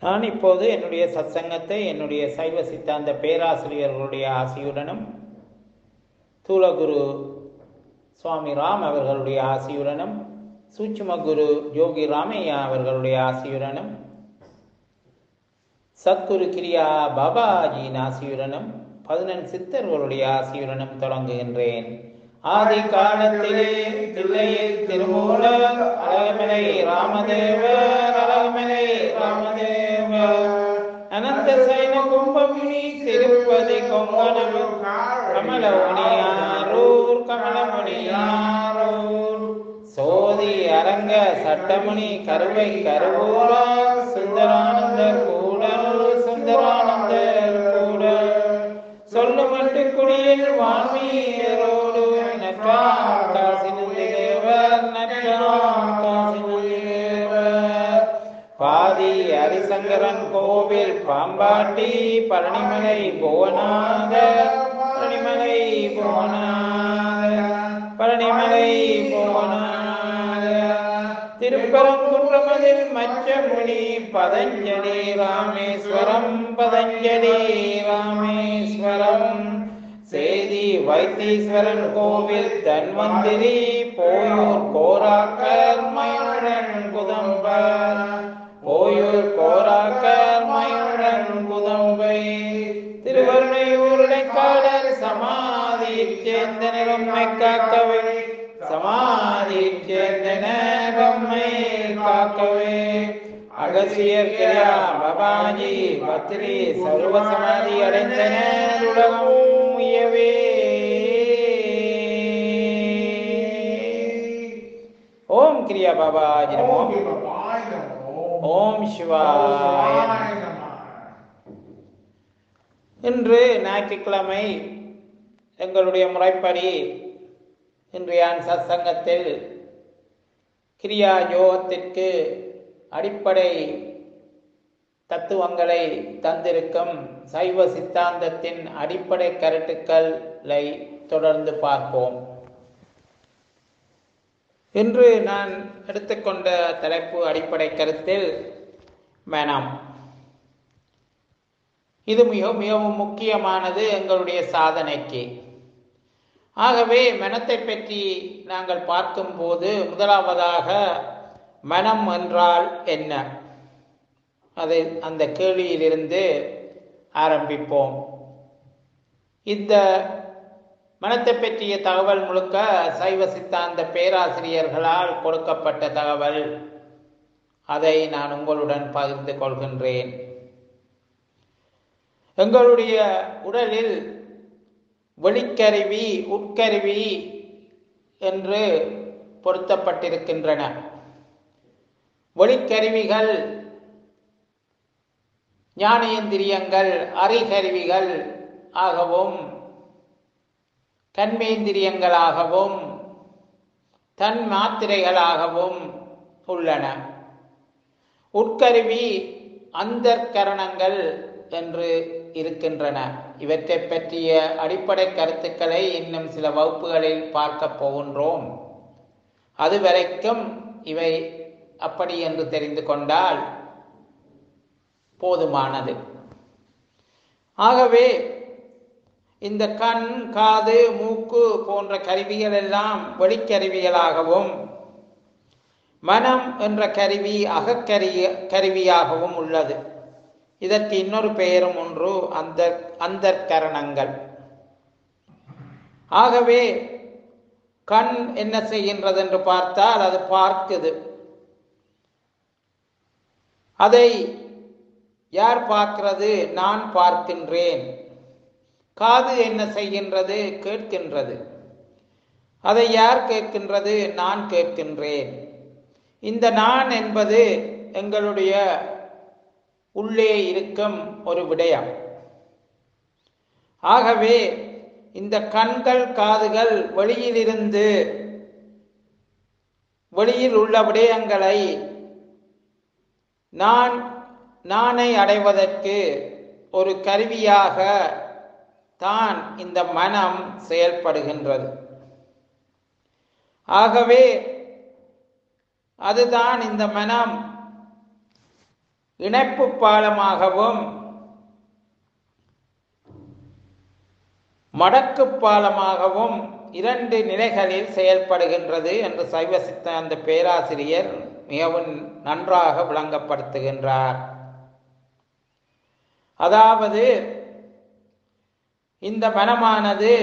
நான் இப்போது என்னுடைய சத்சங்கத்தை என்னுடைய சைவ சித்தாந்த பேராசிரியர்களுடைய ஆசியுடனும் தூலகுரு சுவாமி ராம் அவர்களுடைய ஆசியுடனும் சூட்சும குரு யோகி ராமையா அவர்களுடைய ஆசியுடனும் சத்குரு கிரியா பாபாஜியின் ஆசியுடனும் பதினெண் சித்தர்களுடைய ஆசியுடனும் தொடங்குகின்றேன் ஆதி காலத்திலே தில்லையில் திருமூலர் அழகமலை ராமதேவர் அழகமலை ராமதேவர் அனந்த சைன கும்பமுனி திருப்பதி கொங்கணம் கமலமுனியாரூர் கமலமுனியாரூர் சோதி அரங்க சட்டமுனி கருவை கருவூரா சுந்தரானந்தர் கூடல் சுந்தரானந்தர் கூடல் சொல்லு மட்டு குடியில் வான்மீரோடு நற்காசினுதேவர் நற்காசினுதேவர் பாதி ஹரிசங்கரன் கோவில் பாம்பாட்டி பழனிமலை புவனாதர் பழனிமலை புவனாதர் பழனிமலை புவனாதர் திருப்பரங்குன்றமதில் மச்சமுனி பதஞ்சலி ராமேஸ்வரம் பதஞ்சலி ராமேஸ்வரம் சேதி வைத்தீஸ்வரன் கோவில் தன்வந்திரி போயூர் கோராக்கர் மயூரன் குதம்பர் போயூர் கோராக்கர் மயூரன் குதம்பை திருவருணையூருடை காடர் சமாதி சேர்ந்த நிறம்மை காக்கவே சமாதி சேர்ந்த நேரம்மை காக்கவே அகசியர் கிரியா பபாஜி பத்ரி சர்வ சமாதி அடைந்தனர் உலகம் உயவே ஓம் கிரியா பாபாஜி நமோ ஓம் சிவாய நமோ. இன்று ஞாயிற்றுக்கிழமை எங்களுடைய முறைப்படி இன்றைய சத்சங்கத்தில் கிரியா யோகத்திற்கு அடிப்படை தத்துவங்களை தந்திருக்கும் சைவ சித்தாந்தத்தின் அடிப்படை கருத்துக்களை தொடர்ந்து பார்ப்போம் இன்று நான் எடுத்துக்கொண்ட தலைப்பு அடிப்படை கருத்தில் மனம் இது மிக மிகவும் முக்கியமானது எங்களுடைய சாதனைக்கு ஆகவே மனத்தை பற்றி நாங்கள் பார்க்கும்போது முதலாவதாக மனம் என்றால் என்ன அதை அந்த கேள்வியிலிருந்து ஆரம்பிப்போம் இந்த மனத்தை பற்றிய தகவல் முழுக்க சைவ சித்தாந்த பேராசிரியர்களால் கொடுக்கப்பட்ட தகவல் அதை நான் உங்களுடன் பகிர்ந்து கொள்கின்றேன் எங்களுடைய உடலில் வெளிக்கருவி உட்கருவி என்று பொருத்தப்பட்டிருக்கின்றன வெளிக்கருவிகள் ஞானேந்திரியங்கள் அறிகருவிகள் ஆகவும் கண்மேந்திரியங்களாகவும் தன் மாத்திரைகளாகவும் உள்ளன உட்கருவி அந்தர்கரணங்கள் என்று இருக்கின்றன இவற்றை பற்றிய அடிப்படை கருத்துக்களை இன்னும் சில வகுப்புகளில் பார்க்க போகின்றோம் அதுவரைக்கும் இவை அப்படி என்று தெரிந்து கொண்டால் போதுமானது ஆகவே இந்த கண் காது மூக்கு போன்ற கருவிகள் எல்லாம் வெளிக்கருவிகளாகவும் மனம் என்ற கருவி அகக்கரி கருவியாகவும் உள்ளது இதற்கு இன்னொரு பெயரும் ஒன்று அந்த அந்தர்கரணங்கள் ஆகவே கண் என்ன செய்கின்றது என்று பார்த்தால் அது பார்க்குது அதை யார் பார்க்கிறது நான் பார்க்கின்றேன் காது என்ன செய்கின்றது கேட்கின்றது அதை யார் கேட்கின்றது நான் கேட்கின்றேன் இந்த நான் என்பது எங்களுடைய உள்ளே இருக்கும் ஒரு விடயம் ஆகவே இந்த கண்கள் காதுகள் வெளியிலிருந்து வெளியில் உள்ள விடயங்களை நான் நானை அடைவதற்கு ஒரு கருவியாக தான் இந்த மனம் செயல்படுகின்றது ஆகவே அதுதான் இந்த மனம் இணைப்பு பாலமாகவும் மடக்கு பாலமாகவும் இரண்டு நிலைகளில் செயல்படுகின்றது என்று சைவ சித்தாந்த பேராசிரியர் மிகவும் நன்றாக விளங்கப்படுத்துகின்றார் அதாவது இந்த மனமானது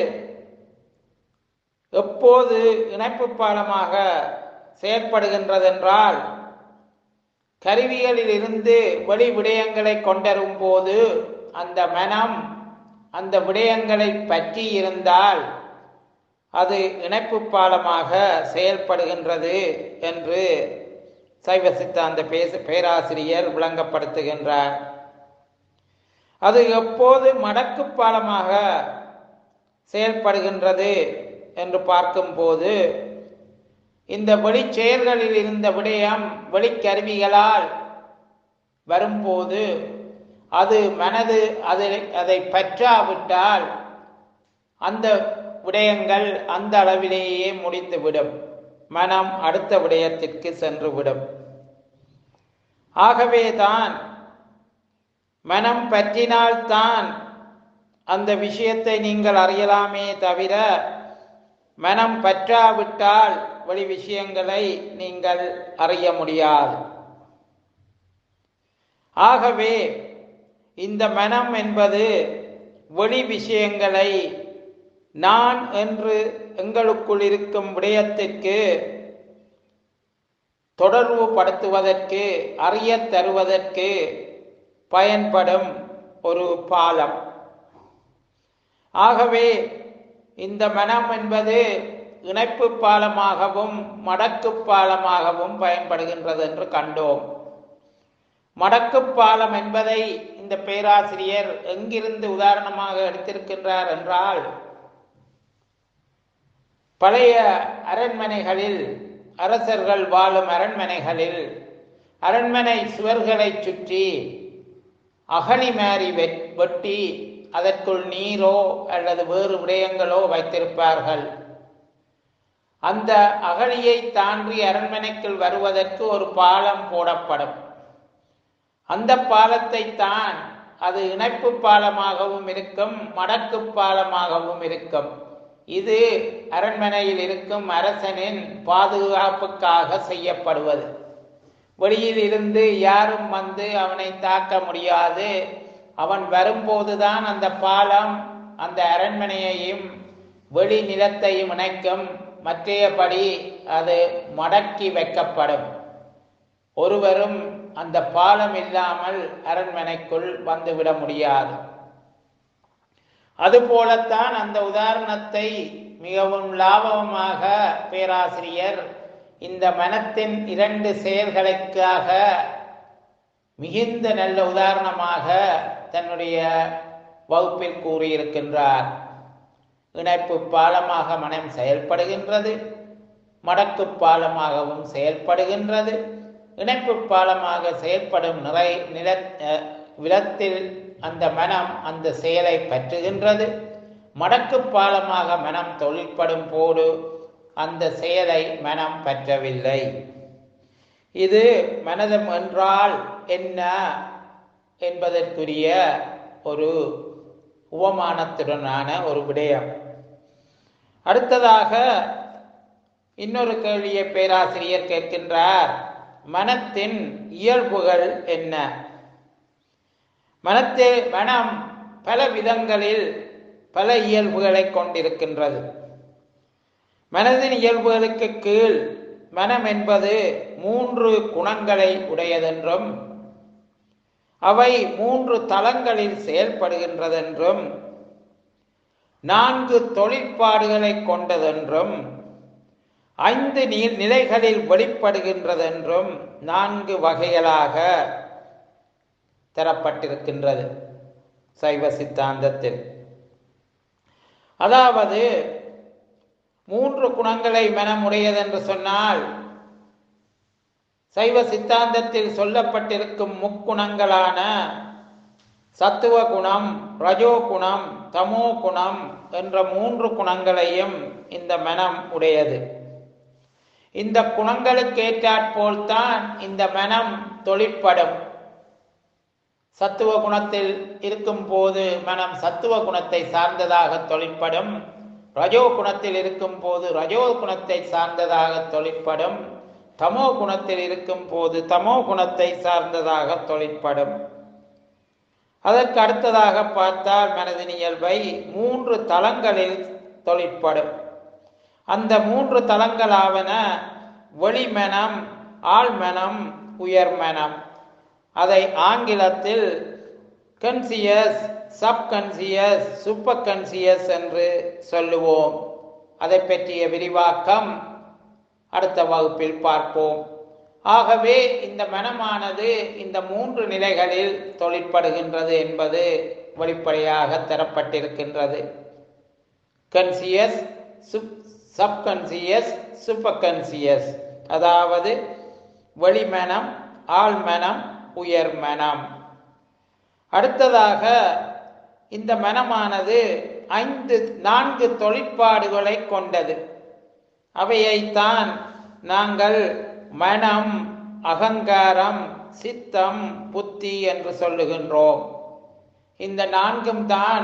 எப்போது இணைப்பு பாலமாக செயற்படுகின்றதென்றால் கருவிகளில் இருந்து வெளி விடயங்களை கொண்டரும் போது அந்த மனம் அந்த விடயங்களை பற்றி இருந்தால் அது இணைப்பு பாலமாக செயல்படுகின்றது என்று சைவ சித்தாந்த பேச பேராசிரியர் விளங்கப்படுத்துகின்றார் அது எப்போது மடக்கு பாலமாக செயல்படுகின்றது என்று பார்க்கும்போது இந்த வெளிச்செயல்களில் இருந்த விடயம் வெளிக்கருவிகளால் வரும்போது அது மனது அதை அதை பற்றாவிட்டால் அந்த விடயங்கள் அந்த அளவிலேயே முடிந்துவிடும் மனம் அடுத்த விடயத்திற்கு சென்றுவிடும் ஆகவேதான் மனம் பற்றினால்தான் அந்த விஷயத்தை நீங்கள் அறியலாமே தவிர மனம் பற்றாவிட்டால் வெளி விஷயங்களை நீங்கள் அறிய முடியாது ஆகவே இந்த மனம் என்பது வெளி விஷயங்களை நான் என்று எங்களுக்குள் இருக்கும் விடயத்திற்கு தொடர்பு படுத்துவதற்கு அறிய தருவதற்கு பயன்படும் ஒரு பாலம் ஆகவே இந்த மனம் என்பது இணைப்பு பாலமாகவும் மடக்கு பாலமாகவும் பயன்படுகின்றது என்று கண்டோம் மடக்கு பாலம் என்பதை இந்த பேராசிரியர் எங்கிருந்து உதாரணமாக எடுத்திருக்கின்றார் என்றால் பழைய அரண்மனைகளில் அரசர்கள் வாழும் அரண்மனைகளில் அரண்மனை சுவர்களை சுற்றி அகழி மாறி வெட்டி அதற்குள் நீரோ அல்லது வேறு விடயங்களோ வைத்திருப்பார்கள் அந்த அகழியை தாண்டி அரண்மனைக்குள் வருவதற்கு ஒரு பாலம் போடப்படும் அந்த பாலத்தை தான் அது இணைப்பு பாலமாகவும் இருக்கும் மடக்கு பாலமாகவும் இருக்கும் இது அரண்மனையில் இருக்கும் அரசனின் பாதுகாப்புக்காக செய்யப்படுவது வெளியில் இருந்து யாரும் வந்து அவனை தாக்க முடியாது அவன் வரும்போதுதான் அந்த பாலம் அந்த அரண்மனையையும் வெளி நிலத்தையும் இணைக்கும் மற்றையபடி அது மடக்கி வைக்கப்படும் ஒருவரும் அந்த பாலம் இல்லாமல் அரண்மனைக்குள் வந்துவிட முடியாது அதுபோலத்தான் அந்த உதாரணத்தை மிகவும் லாபகமாக பேராசிரியர் இந்த மனத்தின் இரண்டு செயல்களுக்காக மிகுந்த நல்ல உதாரணமாக தன்னுடைய வகுப்பில் கூறியிருக்கின்றார் இணைப்பு பாலமாக மனம் செயல்படுகின்றது மடக்கு பாலமாகவும் செயல்படுகின்றது இணைப்பு பாலமாக செயல்படும் நிறை நில விதத்தில் அந்த மனம் அந்த செயலை பற்றுகின்றது மடக்கு பாலமாக மனம் தொழிற்படும் போது அந்த செயலை மனம் பற்றவில்லை இது மனதம் என்றால் என்ன என்பதற்குரிய ஒரு உவமானத்துடனான ஒரு விடயம் அடுத்ததாக இன்னொரு கேள்வியை பேராசிரியர் கேட்கின்றார் மனத்தின் இயல்புகள் என்ன மனத்தே மனம் பல விதங்களில் பல இயல்புகளை கொண்டிருக்கின்றது மனதின் இயல்புகளுக்கு கீழ் மனம் என்பது மூன்று குணங்களை உடையதென்றும் அவை மூன்று தளங்களில் செயல்படுகின்றதென்றும் நான்கு தொழிற்பாடுகளை கொண்டதென்றும் ஐந்து நீர் நிலைகளில் வெளிப்படுகின்றதென்றும் நான்கு வகைகளாக தரப்பட்டிருக்கின்றது சைவ சித்தாந்தத்தில் அதாவது மூன்று குணங்களை மனம் உடையதென்று சொன்னால் சைவ சித்தாந்தத்தில் சொல்லப்பட்டிருக்கும் முக்குணங்களான சத்துவ குணம் ரஜோ குணம் தமோ குணம் என்ற மூன்று குணங்களையும் இந்த மனம் உடையது இந்த குணங்களுக்கு ஏற்றாற்போல்தான் இந்த மனம் தொழிற்படும் சத்துவ குணத்தில் இருக்கும் போது மனம் சத்துவ குணத்தை சார்ந்ததாக தொழிற்படும் ரஜோ குணத்தில் இருக்கும் போது ரஜோ குணத்தை சார்ந்ததாக தொழிற்படும் தமோ குணத்தில் இருக்கும் போது தமோ குணத்தை சார்ந்ததாக தொழிற்படும் அதற்கு அடுத்ததாக பார்த்தால் மனதின் இயல்பை மூன்று தளங்களில் தொழிற்படும் அந்த மூன்று தளங்களாவன வெளிமனம் ஆழ்மனம் உயர்மனம் அதை ஆங்கிலத்தில் கன்சியஸ் சப்கன்சியஸ் சூப்பர் கன்சியஸ் என்று சொல்லுவோம் அதை பற்றிய விரிவாக்கம் அடுத்த வகுப்பில் பார்ப்போம் ஆகவே இந்த மனமானது இந்த மூன்று நிலைகளில் தொழிற்படுகின்றது என்பது வெளிப்படையாக தரப்பட்டிருக்கின்றது கன்சியஸ் சப்கன்சியஸ் சூப்பர் கன்சியஸ் அதாவது வெளிமனம் ஆழ்மனம் உயர்மனம் அடுத்ததாக இந்த மனமானது ஐந்து நான்கு தொழிற்பாடுகளை கொண்டது அவையைத்தான் நாங்கள் மனம் அகங்காரம் சித்தம் புத்தி என்று சொல்லுகின்றோம் இந்த நான்கும் தான்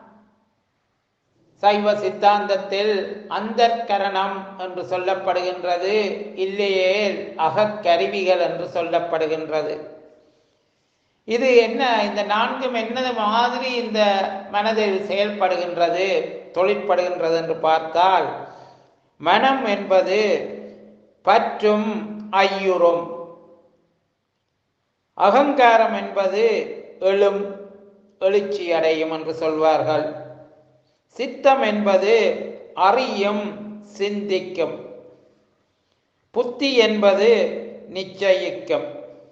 சைவ சித்தாந்தத்தில் அந்தர்கரணம் என்று சொல்லப்படுகின்றது இல்லையே அகக்கருவிகள் என்று சொல்லப்படுகின்றது இது என்ன இந்த நான்கும் என்ன மாதிரி இந்த மனதில் செயல்படுகின்றது தொழிற்படுகின்றது என்று பார்த்தால் மனம் என்பது பற்றும் ஐயுறும் அகங்காரம் என்பது எழும் எழுச்சி அடையும் என்று சொல்வார்கள் சித்தம் என்பது அறியும் சிந்திக்கும் புத்தி என்பது நிச்சயிக்கும்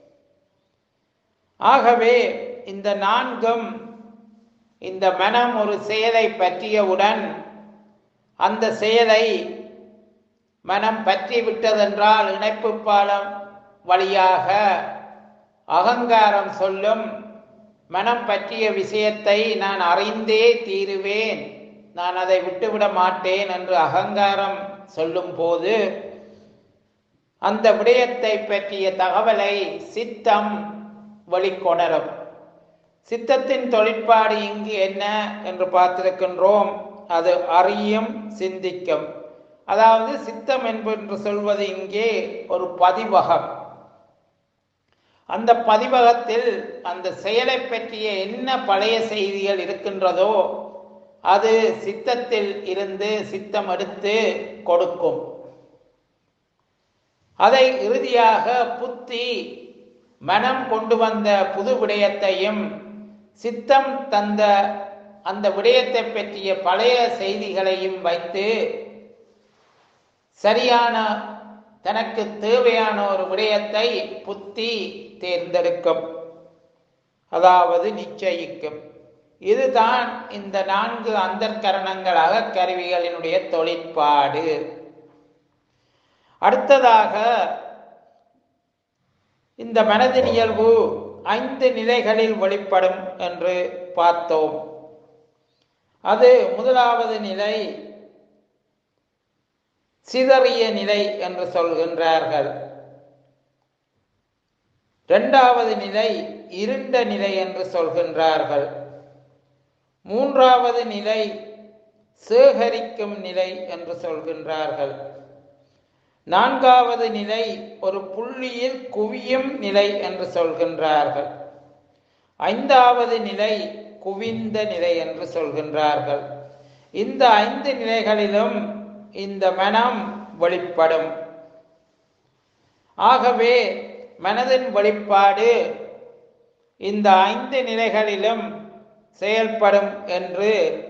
ஆகவே இந்த நான்கும் இந்த மனம் ஒரு செயலை பற்றியவுடன் அந்த செயலை மனம் பற்றி விட்டதென்றால் இணைப்பு பாலம் வழியாக அகங்காரம் சொல்லும் மனம் பற்றிய விஷயத்தை நான் அறிந்தே தீருவேன் நான் அதை விட்டுவிட மாட்டேன் என்று அகங்காரம் சொல்லும் போது அந்த விடயத்தை பற்றிய தகவலை சித்தம் வெளிக்கொணரும் சித்தத்தின் தொழிற்பாடு இங்கு என்ன என்று பார்த்திருக்கின்றோம் அது அறியும் சிந்திக்கும் அதாவது சித்தம் என்று சொல்வது இங்கே ஒரு பதிவகம் அந்த பதிவகத்தில் அந்த செயலை பற்றிய என்ன பழைய செய்திகள் இருக்கின்றதோ அது சித்தத்தில் இருந்து சித்தம் எடுத்து கொடுக்கும் அதை இறுதியாக புத்தி மனம் கொண்டு வந்த புது விடயத்தையும் சித்தம் தந்த அந்த விடயத்தை பற்றிய பழைய செய்திகளையும் வைத்து சரியான தனக்கு தேவையான ஒரு விடயத்தை புத்தி தேர்ந்தெடுக்கும் அதாவது நிச்சயிக்கும் இதுதான் இந்த நான்கு அந்தர்கரணங்களாக கருவிகளினுடைய தொழிற்பாடு அடுத்ததாக இந்த மனதின் இயல்பு ஐந்து நிலைகளில் வெளிப்படும் என்று பார்த்தோம் அது முதலாவது நிலை சிதறிய நிலை என்று சொல்கின்றார்கள் இரண்டாவது நிலை இருண்ட நிலை என்று சொல்கின்றார்கள் மூன்றாவது நிலை சேகரிக்கும் நிலை என்று சொல்கின்றார்கள் நான்காவது நிலை ஒரு புள்ளியில் குவியும் நிலை என்று சொல்கின்றார்கள் ஐந்தாவது நிலை குவிந்த நிலை என்று சொல்கின்றார்கள் இந்த ஐந்து நிலைகளிலும் இந்த மனம் வெளிப்படும் ஆகவே மனதின் வெளிப்பாடு இந்த ஐந்து நிலைகளிலும் செயல்படும் என்று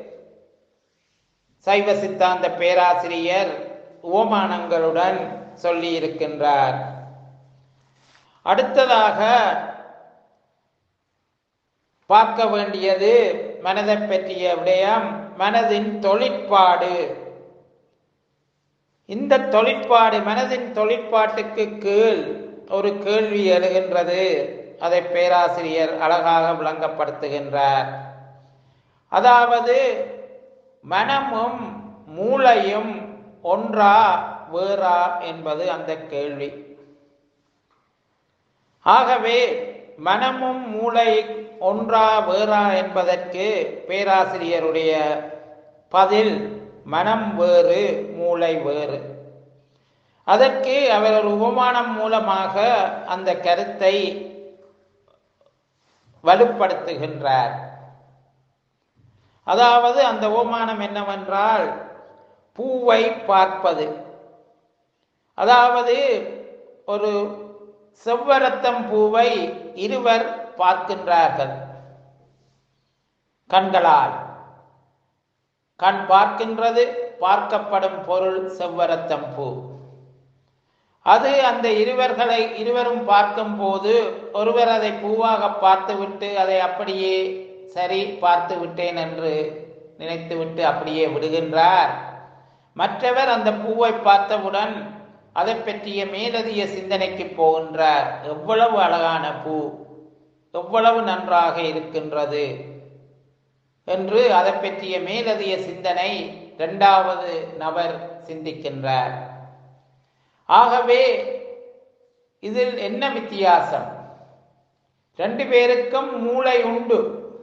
சைவ சித்தாந்த பேராசிரியர் ஓமானங்களுடன் சொல்லி இருக்கின்றார் அடுத்ததாக பார்க்க வேண்டியது மனதை பற்றிய விடயம் மனதின் தொழிற்பாடு இந்த தொழிற்பாடு மனதின் தொழிற்பாட்டுக்கு கீழ் ஒரு கேள்வி எழுகின்றது அதை பேராசிரியர் அழகாக விளங்கப்படுத்துகின்றார் அதாவது மனமும் மூளையும் ஒன்றா வேறா என்பது அந்த கேள்வி ஆகவே மனமும் மூளை ஒன்றா வேறா என்பதற்கு பேராசிரியருடைய பதில் மனம் வேறு மூளை வேறு அதற்கு அவர் ஒரு உபமானம் மூலமாக அந்த கருத்தை வலுப்படுத்துகின்றார் அதாவது அந்த உபமானம் என்னவென்றால் பூவை பார்ப்பது அதாவது ஒரு செவ்வரத்தம் பூவை இருவர் பார்க்கின்றார்கள் கண்களால் கண் பார்க்கின்றது பார்க்கப்படும் பொருள் செவ்வரத்தம் பூ அது அந்த இருவர்களை இருவரும் பார்க்கும் போது ஒருவர் அதை பூவாக பார்த்துவிட்டு அதை அப்படியே சரி பார்த்து விட்டேன் என்று நினைத்துவிட்டு அப்படியே விடுகின்றார் மற்றவர் அந்த பூவை பார்த்தவுடன் அதை பற்றிய மேலதிக சிந்தனைக்கு போகின்றார் எவ்வளவு அழகான பூ எவ்வளவு நன்றாக இருக்கின்றது என்று அதை பற்றிய மேலதிக சிந்தனை இரண்டாவது நபர் சிந்திக்கின்றார் ஆகவே இதில் என்ன வித்தியாசம் ரெண்டு பேருக்கும் மூளை உண்டு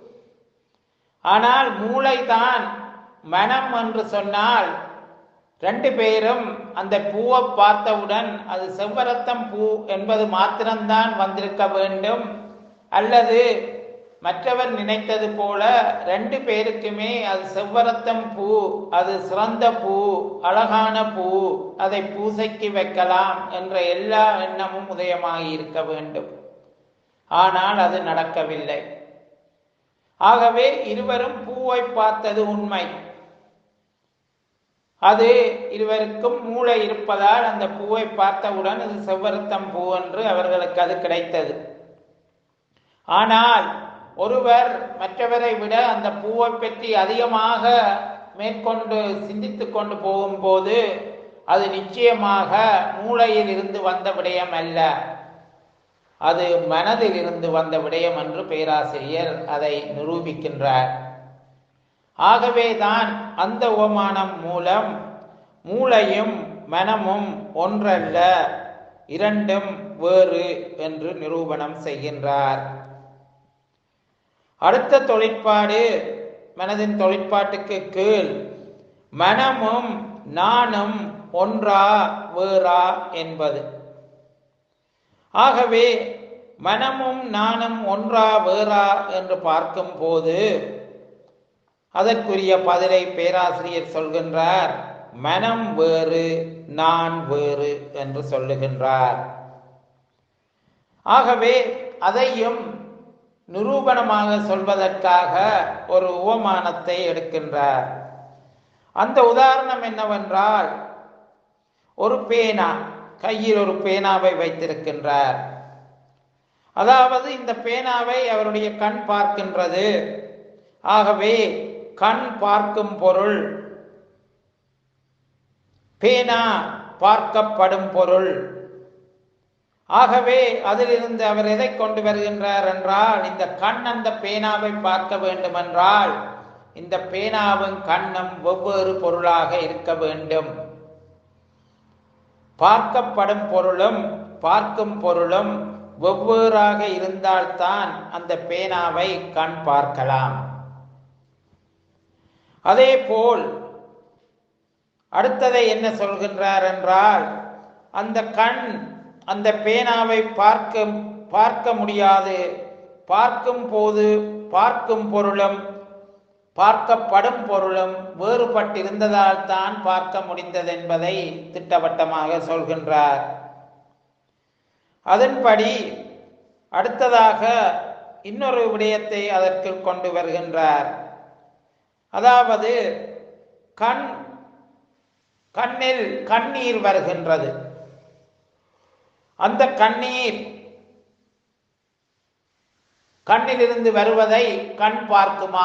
ஆனால் மூளைதான் மனம் என்று சொன்னால் ரெண்டு பேரும் அந்த பூவை பார்த்தவுடன் அது செவ்வரத்தம் பூ என்பது மாத்திரம்தான் வந்திருக்க வேண்டும் அல்லது மற்றவர் நினைத்தது போல ரெண்டு பேருக்குமே அது செவ்வரத்தம் பூ அது சிறந்த பூ அழகான பூ அதை பூசைக்கு வைக்கலாம் என்ற எல்லா எண்ணமும் உதயமாகி இருக்க வேண்டும் ஆனால் அது நடக்கவில்லை ஆகவே இருவரும் பூவை பார்த்தது உண்மை அது இருவருக்கும் மூளை இருப்பதால் அந்த பூவை பார்த்தவுடன் அது செவ்வரத்தம் பூ என்று அவர்களுக்கு அது கிடைத்தது ஆனால் ஒருவர் மற்றவரை விட அந்த பூவை பற்றி அதிகமாக மேற்கொண்டு சிந்தித்து கொண்டு போகும்போது அது நிச்சயமாக மூளையில் இருந்து வந்த விடயம் அல்ல அது மனதில் இருந்து வந்த விடயம் என்று பேராசிரியர் அதை நிரூபிக்கின்றார் ஆகவேதான் அந்த உபமானம் மூலம் மூளையும் மனமும் ஒன்றல்ல இரண்டும் வேறு என்று நிரூபணம் செய்கின்றார் அடுத்த தொழிற்பாடு மனதின் தொழிற்பாட்டுக்கு கீழ் மனமும் நானும் ஒன்றா வேறா என்பது ஆகவே மனமும் நானும் ஒன்றா வேறா என்று பார்க்கும் போது அதற்குரிய பதிலை பேராசிரியர் சொல்கின்றார் மனம் வேறு நான் வேறு என்று சொல்லுகின்றார் ஆகவே அதையும் நிரூபணமாக சொல்வதற்காக ஒரு உவமானத்தை எடுக்கின்றார் அந்த உதாரணம் என்னவென்றால் ஒரு பேனா கையில் ஒரு பேனாவை வைத்திருக்கின்றார் அதாவது இந்த பேனாவை அவருடைய கண் பார்க்கின்றது ஆகவே கண் பார்க்கும் பொருள் பேனா பார்க்கப்படும் பொருள் ஆகவே அதிலிருந்து அவர் எதை கொண்டு வருகின்றார் என்றால் இந்த கண் அந்த பேனாவை பார்க்க வேண்டும் என்றால் இந்த பேனாவும் கண்ணும் வெவ்வேறு பொருளாக இருக்க வேண்டும் பார்க்கப்படும் பொருளும் பார்க்கும் பொருளும் வெவ்வேறாக இருந்தால்தான் அந்த பேனாவை கண் பார்க்கலாம் அதே போல் அடுத்ததை என்ன சொல்கின்றார் என்றால் அந்த கண் அந்த பேனாவை பார்க்க பார்க்க முடியாது பார்க்கும் போது பார்க்கும் பொருளும் பார்க்கப்படும் பொருளும் வேறுபட்டிருந்ததால் தான் பார்க்க முடிந்தது என்பதை திட்டவட்டமாக சொல்கின்றார் அதன்படி அடுத்ததாக இன்னொரு விடயத்தை அதற்கு கொண்டு வருகின்றார் அதாவது கண் கண்ணில் கண்ணீர் வருகின்றது அந்த கண்ணீர் கண்ணிலிருந்து வருவதை கண் பார்க்குமா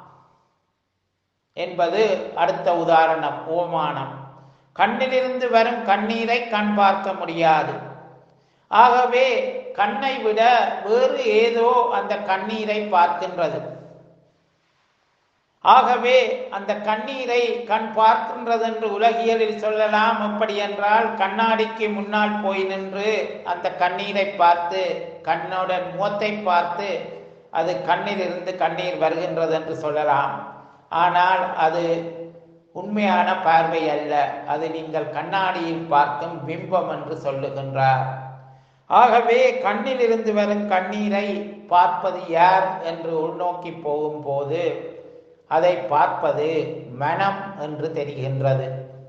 என்பது அடுத்த உதாரணம் ஓமானம் கண்ணிலிருந்து வரும் கண்ணீரை கண் பார்க்க முடியாது ஆகவே கண்ணை விட வேறு ஏதோ அந்த கண்ணீரை பார்க்கின்றது ஆகவே அந்த கண்ணீரை கண் பார்க்கின்றது என்று உலகியலில் சொல்லலாம் எப்படி என்றால் கண்ணாடிக்கு முன்னால் போய் நின்று அந்த கண்ணீரை பார்த்து கண்ணோட முகத்தை பார்த்து அது கண்ணில் இருந்து கண்ணீர் வருகின்றது என்று சொல்லலாம் ஆனால் அது உண்மையான பார்வை அல்ல அது நீங்கள் கண்ணாடியில் பார்க்கும் பிம்பம் என்று சொல்லுகின்றார் ஆகவே கண்ணில் இருந்து வரும் கண்ணீரை பார்ப்பது யார் என்று உள்நோக்கி போகும்போது அதை பார்ப்பது மனம் என்று தெரிகின்றது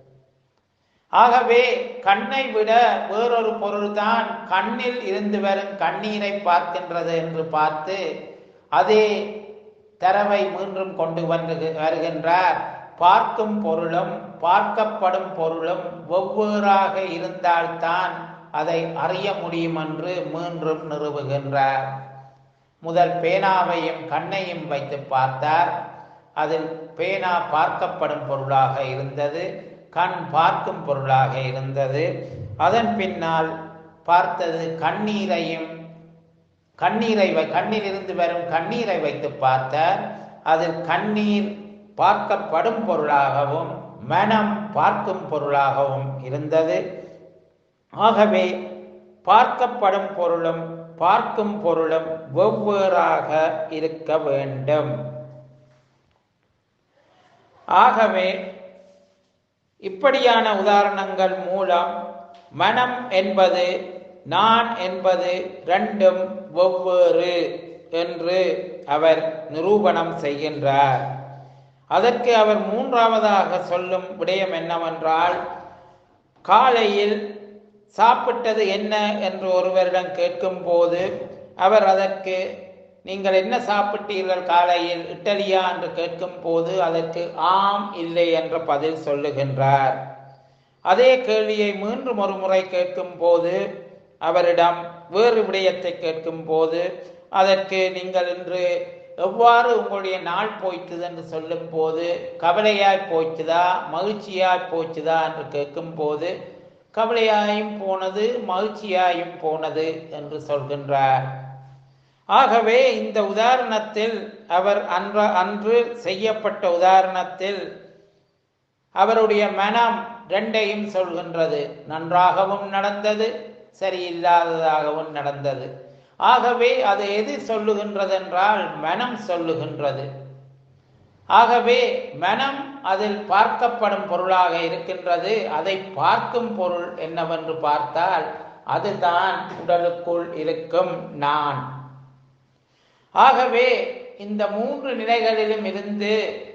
ஆகவே கண்ணை விட வேறொரு பொருள்தான் கண்ணில் இருந்து வரும் கண்ணீரை பார்க்கின்றது என்று பார்த்து அதே தரவை மீண்டும் கொண்டு வந்து வருகின்றார் பார்க்கும் பொருளும் பார்க்கப்படும் பொருளும் வெவ்வேறாக இருந்தால்தான் அதை அறிய முடியும் என்று மீண்டும் நிறுவுகின்றார் முதல் பேனாவையும் கண்ணையும் வைத்து பார்த்தார் அதில் பேனா பார்க்கப்படும் பொருளாக இருந்தது கண் பார்க்கும் பொருளாக இருந்தது அதன் பின்னால் பார்த்தது கண்ணீரையும் கண்ணீரை கண்ணில் இருந்து வரும் கண்ணீரை வைத்து பார்த்தார் அதில் கண்ணீர் பார்க்கப்படும் பொருளாகவும் மனம் பார்க்கும் பொருளாகவும் இருந்தது ஆகவே பார்க்கப்படும் பொருளும் பார்க்கும் பொருளும் வெவ்வேறாக இருக்க வேண்டும் ஆகவே இப்படியான உதாரணங்கள் மூலம் மனம் என்பது நான் என்பது ரெண்டும் வெவ்வேறு என்று அவர் நிரூபணம் செய்கின்றார் அதற்கு அவர் மூன்றாவதாக சொல்லும் விடயம் என்னவென்றால் காலையில் சாப்பிட்டது என்ன என்று ஒருவரிடம் கேட்கும்போது அவர் அதற்கு நீங்கள் என்ன சாப்பிட்டீர்கள் காலையில் இட்டலியா என்று கேட்கும் போது அதற்கு ஆம் இல்லை என்ற பதில் சொல்லுகின்றார் அதே கேள்வியை மீண்டும் ஒரு முறை கேட்கும் போது அவரிடம் வேறு விடயத்தை கேட்கும் போது அதற்கு நீங்கள் இன்று எவ்வாறு உங்களுடைய நாள் போய்த்துது என்று சொல்லும் போது கவலையாய் போச்சுதா மகிழ்ச்சியாய் போச்சுதா என்று கேட்கும் போது கவலையாயும் போனது மகிழ்ச்சியாயும் போனது என்று சொல்கின்றார் ஆகவே இந்த உதாரணத்தில் அவர் அன்ற அன்று செய்யப்பட்ட உதாரணத்தில் அவருடைய மனம் ரெண்டையும் சொல்கின்றது நன்றாகவும் நடந்தது சரியில்லாததாகவும் நடந்தது ஆகவே அது எது சொல்லுகின்றது என்றால் மனம் சொல்லுகின்றது ஆகவே மனம் அதில் பார்க்கப்படும் பொருளாக இருக்கின்றது அதை பார்க்கும் பொருள் என்னவென்று பார்த்தால் அதுதான் உடலுக்குள் இருக்கும் நான் ஆகவே இந்த மூன்று நிலைகளிலும் இருந்து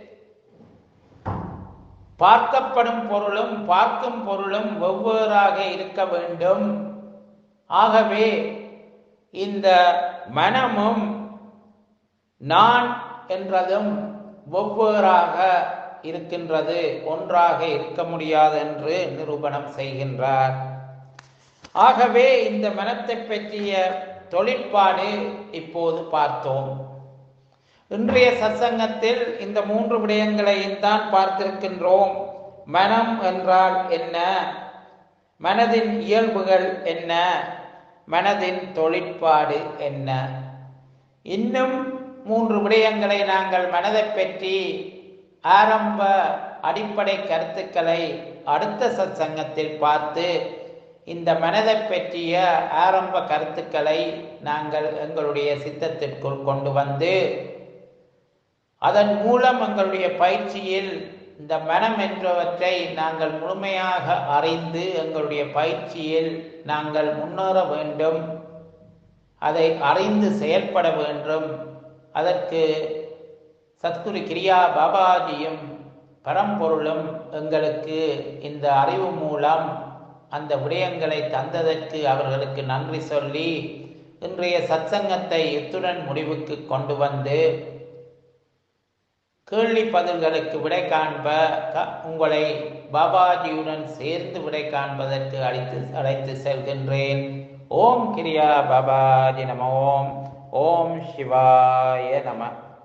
பார்க்கப்படும் பொருளும் பார்க்கும் பொருளும் வெவ்வேறாக இருக்க வேண்டும் ஆகவே இந்த மனமும் நான் என்றதும் வெவ்வேறாக இருக்கின்றது ஒன்றாக இருக்க முடியாது என்று நிரூபணம் செய்கின்றார் ஆகவே இந்த மனத்தை பற்றிய தொழிற்பாடு இப்போது பார்த்தோம் இன்றைய சத்சங்கத்தில் இந்த மூன்று விடயங்களையும் தான் பார்த்திருக்கின்றோம் மனம் என்றால் என்ன மனதின் இயல்புகள் என்ன மனதின் தொழிற்பாடு என்ன இன்னும் மூன்று விடயங்களை நாங்கள் மனதை பற்றி ஆரம்ப அடிப்படை கருத்துக்களை அடுத்த சத்சங்கத்தில் பார்த்து இந்த மனதை பற்றிய ஆரம்ப கருத்துக்களை நாங்கள் எங்களுடைய சித்தத்திற்குள் கொண்டு வந்து அதன் மூலம் எங்களுடைய பயிற்சியில் இந்த மனம் என்றவற்றை நாங்கள் முழுமையாக அறிந்து எங்களுடைய பயிற்சியில் நாங்கள் முன்னேற வேண்டும் அதை அறிந்து செயல்பட வேண்டும் அதற்கு சத்குரு கிரியா பாபாஜியும் பரம்பொருளும் எங்களுக்கு இந்த அறிவு மூலம் அந்த விடயங்களை தந்ததற்கு அவர்களுக்கு நன்றி சொல்லி இன்றைய சத்சங்கத்தை இத்துடன் முடிவுக்கு கொண்டு வந்து கேள்வி பதில்களுக்கு விடை காண்ப க- உங்களை பாபாஜியுடன் சேர்ந்து விடை காண்பதற்கு அழைத்து அழைத்து செல்கின்றேன் ஓம் கிரியா பாபாஜி நம ஓம் ஓம் சிவாய நம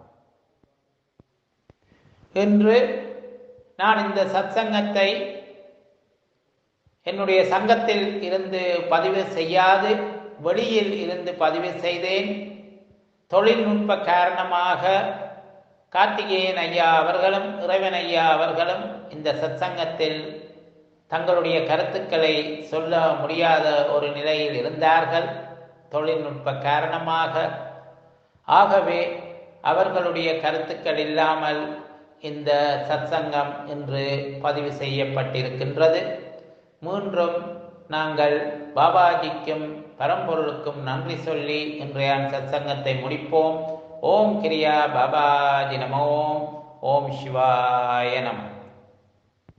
என்று நான் இந்த சத்சங்கத்தை என்னுடைய சங்கத்தில் இருந்து பதிவு செய்யாது வெளியில் இருந்து பதிவு செய்தேன் தொழில்நுட்ப காரணமாக கார்த்திகேயன் ஐயா அவர்களும் இறைவன் ஐயா அவர்களும் இந்த சத்சங்கத்தில் தங்களுடைய கருத்துக்களை சொல்ல முடியாத ஒரு நிலையில் இருந்தார்கள் தொழில்நுட்ப காரணமாக ஆகவே அவர்களுடைய கருத்துக்கள் இல்லாமல் இந்த சத்சங்கம் இன்று பதிவு செய்யப்பட்டிருக்கின்றது மூன்றும் நாங்கள் பாபாஜிக்கும் பரம்பொருளுக்கும் நன்றி சொல்லி இன்றைய சத்சங்கத்தை முடிப்போம் ஓம் கிரியா பாபாஜி நமோம் ஓம் சிவாய நம